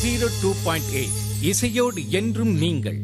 zero two point eight இசையோடு என்றும் நீங்கள்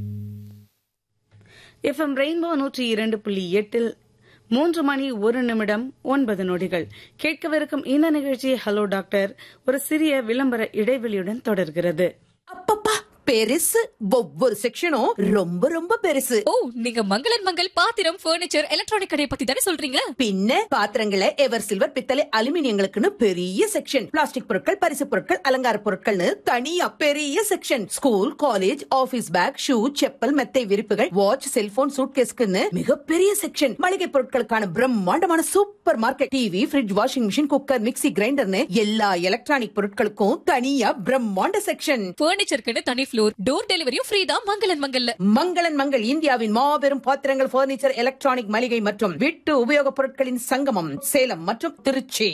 எஃப்எம் ரெயின்போ நூற்றி இரண்டு புள்ளி எட்டில் மூன்று மணி ஒரு நிமிடம் ஒன்பது நொடிகள் கேட்கவிருக்கும் இந்த நிகழ்ச்சி ஹலோ டாக்டர் ஒரு சிறிய விளம்பர இடைவெளியுடன் தொடர்கிறது அப்பப்பா பெருசு ஒவ்வொரு செக்ஷனும் ரொம்ப ரொம்ப பெருசு ஓ நீங்க மங்களன் மங்கள் பாத்திரம் பர்னிச்சர் எலக்ட்ரானிக் கடையை பத்தி தானே சொல்றீங்க பின்ன பாத்திரங்களை எவர் சில்வர் பித்தளை அலுமினியங்களுக்குன்னு பெரிய செக்ஷன் பிளாஸ்டிக் பொருட்கள் பரிசு பொருட்கள் அலங்கார பொருட்கள்னு தனியா பெரிய section school college office bag shoe chappal மெத்தை விரிப்புகள் வாட்ச் செல்போன் சூட்கேஸ்க்குன்னு மிகப்பெரிய செக்ஷன் மளிகை பொருட்களுக்கான பிரம்மாண்டமான super market TV fridge washing machine cooker mixie கிரைண்டர்னு எல்லா எலக்ட்ரானிக் பொருட்களுக்கும் தனியா பிரம்மாண்ட செக்ஷன் பர்னிச்சருக்குன்னு தனி ஃப்ளோர் டோர் டெலிவரியும் ஃப்ரீ தான் மங்களன் மங்கல்ல மங்களன் மங்கள் இந்தியாவின் மாபெரும் பாத்திரங்கள் பர்னிச்சர் எலக்ட்ரானிக் மளிகை மற்றும் வீட்டு உபயோகப் பொருட்களின் சங்கமம் சேலம் மற்றும் திருச்சி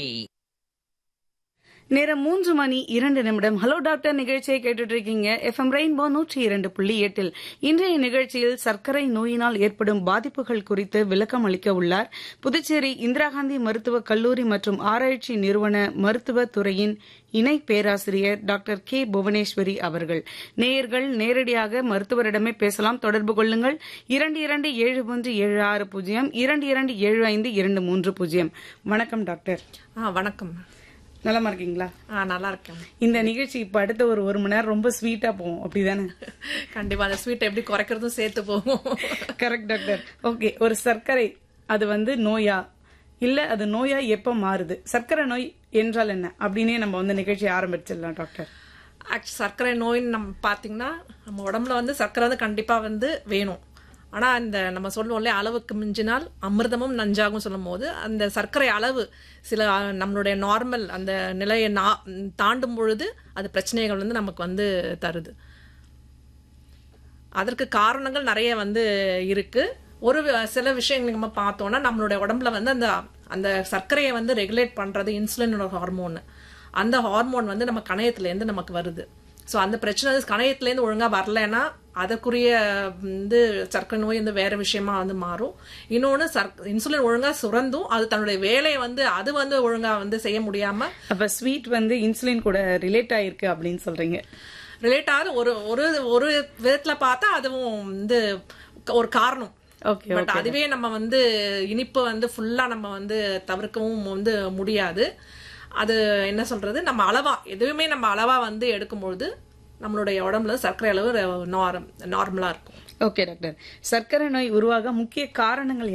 நேரம் மூன்று மணி இரண்டு நிமிடம் ஹலோ டாக்டர் நிகழ்ச்சியை கேட்டுட்டு இருக்கீங்க எஃப்எம் ரெயின்போ நூற்றி இரண்டு புள்ளி எட்டில் இன்றைய நிகழ்ச்சியில் சர்க்கரை நோயினால் ஏற்படும் பாதிப்புகள் குறித்து விளக்கம் அளிக்க உள்ளார் புதுச்சேரி இந்திரா காந்தி மருத்துவக் கல்லூரி மற்றும் ஆராய்ச்சி நிறுவன மருத்துவ துறையின் இணை பேராசிரியர் டாக்டர் கே புவனேஸ்வரி அவர்கள் நேயர்கள் நேரடியாக மருத்துவரிடமே பேசலாம் தொடர்பு கொள்ளுங்கள் இரண்டு இரண்டு ஏழு ஒன்று ஏழு ஆறு பூஜ்ஜியம் இரண்டு இரண்டு ஏழு ஐந்து இரண்டு மூன்று பூஜ்ஜியம் வணக்கம் டாக்டர் ஆ வணக்கம் நலமா இருக்கீங்களா ஆ நல்லா இருக்கேன் இந்த நிகழ்ச்சி இப்ப அடுத்த ஒரு ஒரு மணி நேரம் ரொம்ப ஸ்வீட்டா போகும் அப்படிதானே கண்டிப்பா அந்த ஸ்வீட் எப்படி குறைக்கிறதும் சேர்த்து போகும் கரெக்ட் டாக்டர் ஓகே ஒரு சர்க்கரை அது வந்து நோயா இல்ல அது நோயா எப்ப மாறுது சர்க்கரை நோய் என்றால் என்ன அப்படின்னே நம்ம வந்து நிகழ்ச்சி ஆரம்பிச்சிடலாம் டாக்டர் ஆக்சுவலி சர்க்கரை நோயின்னு நம்ம பார்த்தீங்கன்னா நம்ம உடம்புல வந்து சர்க்கரை வந்து கண்டிப்பா வந்து வேணும் ஆனா இந்த நம்ம சொல்லுவோம்ல அளவுக்கு மிஞ்சினால் அமிர்தமும் நஞ்சாகும் சொல்லும் போது அந்த சர்க்கரை அளவு சில அ, நம்மளுடைய நார்மல் அந்த நிலையை நா- தாண்டும் பொழுது அது பிரச்சனைகள் வந்து நமக்கு வந்து தருது அதற்கு காரணங்கள் நிறைய வந்து இருக்கு ஒரு வி- சில விஷயங்கள் நம்ம பார்த்தோம்னா நம்மளுடைய உடம்புல வந்து அந்த அந்த சர்க்கரையை வந்து ரெகுலேட் பண்றது இன்சுலின் ஹார்மோன் அந்த ஹார்மோன் வந்து நம்ம கணையத்துலேருந்து நமக்கு வருது ஸோ அந்த பிரச்சனை வந்து கணையத்துலேருந்து ஒழுங்கா வரலைன்னா அதற்குரிய வந்து சர்க்கரை நோய் வந்து வேற விஷயமா வந்து மாறும் இன்னொன்று சர்க் இன்சுலின் ஒழுங்கா சுரந்தும் அது தன்னுடைய வேலையை வந்து அது வந்து ஒழுங்கா வந்து செய்ய முடியாம அப்ப ஸ்வீட் வந்து இன்சுலின் கூட ரிலேட் ஆயிருக்கு அப்படின்னு சொல்றீங்க ரிலேட் ஆகுது ஒரு ஒரு ஒரு விதத்துல பார்த்தா அதுவும் வந்து ஒரு காரணம் ஓகே பட் அதுவே நம்ம வந்து இனிப்பு வந்து ஃபுல்லா நம்ம வந்து தவிர்க்கவும் வந்து முடியாது அது என்ன சொல்றது நம்ம அளவா எதுவுமே நம்ம அளவா வந்து எடுக்கும்பொழுது நம்மளுடைய உடம்புல சர்க்கரை அளவு நார்மலா இருக்கும் ஓகே டாக்டர் சர்க்கரை நோய் உருவாக முக்கிய காரணங்கள்